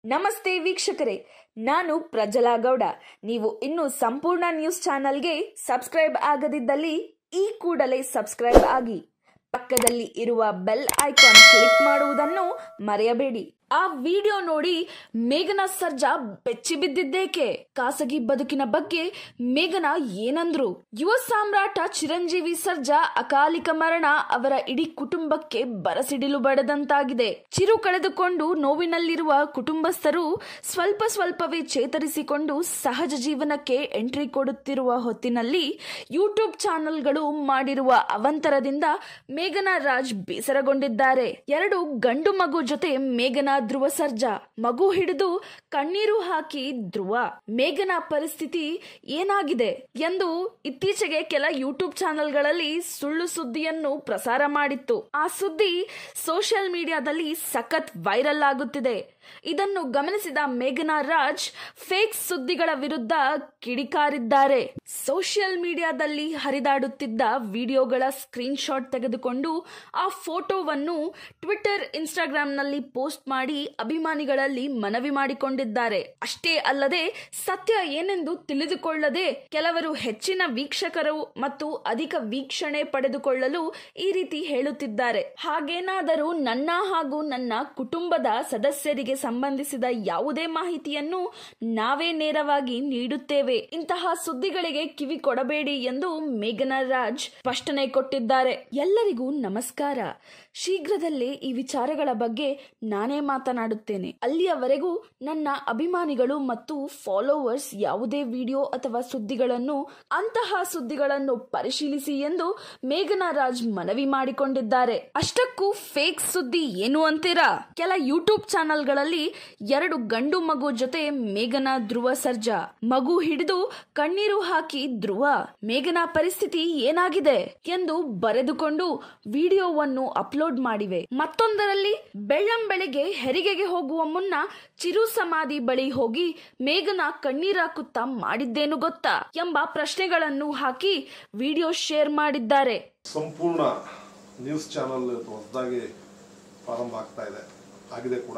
ನಮಸ್ತೆ ವೀಕ್ಷಕರೇ ನಾನು ಪ್ರಜಲಾ ಗೌಡ ನೀವು ಇನ್ನು ಸಂಪೂರ್ಣ ನ್ಯೂಸ್ ಚಾನಲ್ಗೆ ಸಬ್ಸ್ಕ್ರೈಬ್ ಆಗದಿದ್ದಲ್ಲಿ ಈ ಕೂಡಲೇ ಸಬ್ಸ್ಕ್ರೈಬ್ ಆಗಿ ಪಕ್ಕದಲ್ಲಿ ಇರುವ ಬೆಲ್ ಐಕಾನ್ ಕ್ಲಿಕ್ ಮಾಡುವುದನ್ನು ಮರೆಯಬೇಡಿ ಆ ವಿಡಿಯೋ ನೋಡಿ ಮೇಘನ ಸರ್ಜಾ ಬೆಚ್ಚಿ ಬಿದ್ದಿದ್ದೇಕೆ ಖಾಸಗಿ ಬದುಕಿನ ಬಗ್ಗೆ ಮೇಘನ ಏನಂದ್ರು ಯುವ ಸಾಮ್ರಾಟ ಚಿರಂಜೀವಿ ಸರ್ಜಾ ಅಕಾಲಿಕ ಮರಣ ಅವರ ಇಡೀ ಕುಟುಂಬಕ್ಕೆ ಬರಸಿಡಿಲು ಬಡದಂತಾಗಿದೆ ಚಿರು ಕಳೆದುಕೊಂಡು ನೋವಿನಲ್ಲಿರುವ ಕುಟುಂಬಸ್ಥರು ಸ್ವಲ್ಪ ಸ್ವಲ್ಪವೇ ಚೇತರಿಸಿಕೊಂಡು ಸಹಜ ಜೀವನಕ್ಕೆ ಎಂಟ್ರಿ ಕೊಡುತ್ತಿರುವ ಹೊತ್ತಿನಲ್ಲಿ ಯೂಟ್ಯೂಬ್ ಚಾನೆಲ್ಗಳು ಮಾಡಿರುವ ಅವಂತರದಿಂದ ಮೇಘನಾ ರಾಜ್ ಬೇಸರಗೊಂಡಿದ್ದಾರೆ ಎರಡು ಗಂಡು ಮಗು ಜೊತೆ ಮೇಘನಾ ಧ್ರುವ ಸರ್ಜಾ ಮಗು ಹಿಡಿದು ಕಣ್ಣೀರು ಹಾಕಿ ಧ್ರುವ ಮೇಘನ ಪರಿಸ್ಥಿತಿ ಏನಾಗಿದೆ ಎಂದು ಇತ್ತೀಚೆಗೆ ಕೆಲ ಯೂಟ್ಯೂಬ್ ಚಾನೆಲ್ಗಳಲ್ಲಿ ಸುಳ್ಳು ಸುದ್ದಿಯನ್ನು ಪ್ರಸಾರ ಮಾಡಿತ್ತು ಆ ಸುದ್ದಿ ಸೋಷಿಯಲ್ ಮೀಡಿಯಾದಲ್ಲಿ ಸಖತ್ ವೈರಲ್ ಆಗುತ್ತಿದೆ ಇದನ್ನು ಗಮನಿಸಿದ ಮೇಘನಾ ರಾಜ್ ಫೇಕ್ ಸುದ್ದಿಗಳ ವಿರುದ್ಧ ಕಿಡಿಕಾರಿದ್ದಾರೆ ಸೋಷಿಯಲ್ ಮೀಡಿಯಾದಲ್ಲಿ ಹರಿದಾಡುತ್ತಿದ್ದ ವಿಡಿಯೋಗಳ ಸ್ಕ್ರೀನ್ ಶಾಟ್ ತೆಗೆದುಕೊಂಡು ಆ ಫೋಟೋವನ್ನು ಟ್ವಿಟರ್ ಇನ್ಸ್ಟಾಗ್ರಾಂನಲ್ಲಿ ಪೋಸ್ಟ್ ಮಾಡಿ ಅಭಿಮಾನಿಗಳಲ್ಲಿ ಮನವಿ ಮಾಡಿಕೊಂಡಿದ್ದಾರೆ ಅಷ್ಟೇ ಅಲ್ಲದೆ ಸತ್ಯ ಏನೆಂದು ತಿಳಿದುಕೊಳ್ಳದೆ ಕೆಲವರು ಹೆಚ್ಚಿನ ವೀಕ್ಷಕರು ಮತ್ತು ಅಧಿಕ ವೀಕ್ಷಣೆ ಪಡೆದುಕೊಳ್ಳಲು ಈ ರೀತಿ ಹೇಳುತ್ತಿದ್ದಾರೆ ಹಾಗೇನಾದರೂ ನನ್ನ ಹಾಗೂ ನನ್ನ ಕುಟುಂಬದ ಸದಸ್ಯರಿಗೆ ಸಂಬಂಧಿಸಿದ ಯಾವುದೇ ಮಾಹಿತಿಯನ್ನು ನಾವೇ ನೇರವಾಗಿ ನೀಡುತ್ತೇವೆ ಇಂತಹ ಸುದ್ದಿಗಳಿಗೆ ಕಿವಿ ಕೊಡಬೇಡಿ ಎಂದು ಮೇಘನಾ ರಾಜ್ ಸ್ಪಷ್ಟನೆ ಕೊಟ್ಟಿದ್ದಾರೆ ಎಲ್ಲರಿಗೂ ನಮಸ್ಕಾರ ಶೀಘ್ರದಲ್ಲೇ ಈ ವಿಚಾರಗಳ ಬಗ್ಗೆ ನಾನೇ ಮಾತನಾಡುತ್ತೇನೆ ಅಲ್ಲಿಯವರೆಗೂ ನನ್ನ ಅಭಿಮಾನಿಗಳು ಮತ್ತು ಫಾಲೋವರ್ಸ್ ಯಾವುದೇ ವಿಡಿಯೋ ಅಥವಾ ಸುದ್ದಿಗಳನ್ನು ಅಂತಹ ಸುದ್ದಿಗಳನ್ನು ಪರಿಶೀಲಿಸಿ ಎಂದು ಮೇಘನಾ ರಾಜ್ ಮನವಿ ಮಾಡಿಕೊಂಡಿದ್ದಾರೆ ಅಷ್ಟಕ್ಕೂ ಫೇಕ್ ಸುದ್ದಿ ಏನು ಅಂತೀರಾ ಕೆಲ ಯೂಟ್ಯೂಬ್ ಚಾನೆಲ್ಗಳಲ್ಲಿ ಎರಡು ಗಂಡು ಮಗು ಜೊತೆ ಮೇಘನಾ ಧ್ರುವ ಸರ್ಜಾ ಮಗು ಹಿಡಿದು ಕಣ್ಣೀರು ಹಾಕಿ ಧ್ರುವ ಮೇಘನಾ ಪರಿಸ್ಥಿತಿ ಏನಾಗಿದೆ ಎಂದು ಬರೆದುಕೊಂಡು ವಿಡಿಯೋವನ್ನು ಅಪ್ಲೋಡ್ ಮಾಡಿವೆ ಮತ್ತೊಂದರಲ್ಲಿ ಬೆಳ್ಳಂ ಬೆಳಿಗ್ಗೆ ಹೆರಿಗೆಗೆ ಹೋಗುವ ಮುನ್ನ ಚಿರು ಸಮಾಧಿ ಬಳಿ ಹೋಗಿ ಮೇಘನಾ ಕಣ್ಣೀರಾಕುತ್ತಾ ಮಾಡಿದ್ದೇನು ಗೊತ್ತಾ ಎಂಬ ಪ್ರಶ್ನೆಗಳನ್ನು ಹಾಕಿ ವಿಡಿಯೋ ಶೇರ್ ಮಾಡಿದ್ದಾರೆ ಸಂಪೂರ್ಣ ನ್ಯೂಸ್ ಚಾನಲ್ ಹೊಸದಾಗಿ ಪ್ರಾರಂಭ ಆಗ್ತಾ ಇದೆ ಆಗಿದೆ ಕೂಡ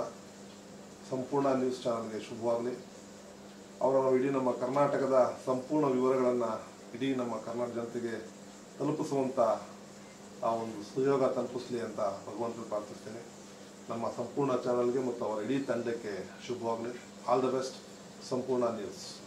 ಸಂಪೂರ್ಣ ನ್ಯೂಸ್ ಚಾನಲ್ಗೆ ಶುಭವಾಗಲಿ ಅವರ ಇಡೀ ನಮ್ಮ ಕರ್ನಾಟಕದ ಸಂಪೂರ್ಣ ವಿವರಗಳನ್ನು ಇಡೀ ನಮ್ಮ ಕರ್ನಾಟಕ ಜನತೆಗೆ ತಲುಪಿಸುವಂಥ ಆ ಒಂದು ಸುಯೋಗ ತಲುಪಿಸಲಿ ಅಂತ ಭಗವಂತನ ಪ್ರಾರ್ಥಿಸ್ತೇನೆ ನಮ್ಮ ಸಂಪೂರ್ಣ ಚಾನಲ್ಗೆ ಮತ್ತು ಅವರ ಇಡೀ ತಂಡಕ್ಕೆ ಶುಭವಾಗಲಿ ಆಲ್ ದ ಬೆಸ್ಟ್ ಸಂಪೂರ್ಣ ನ್ಯೂಸ್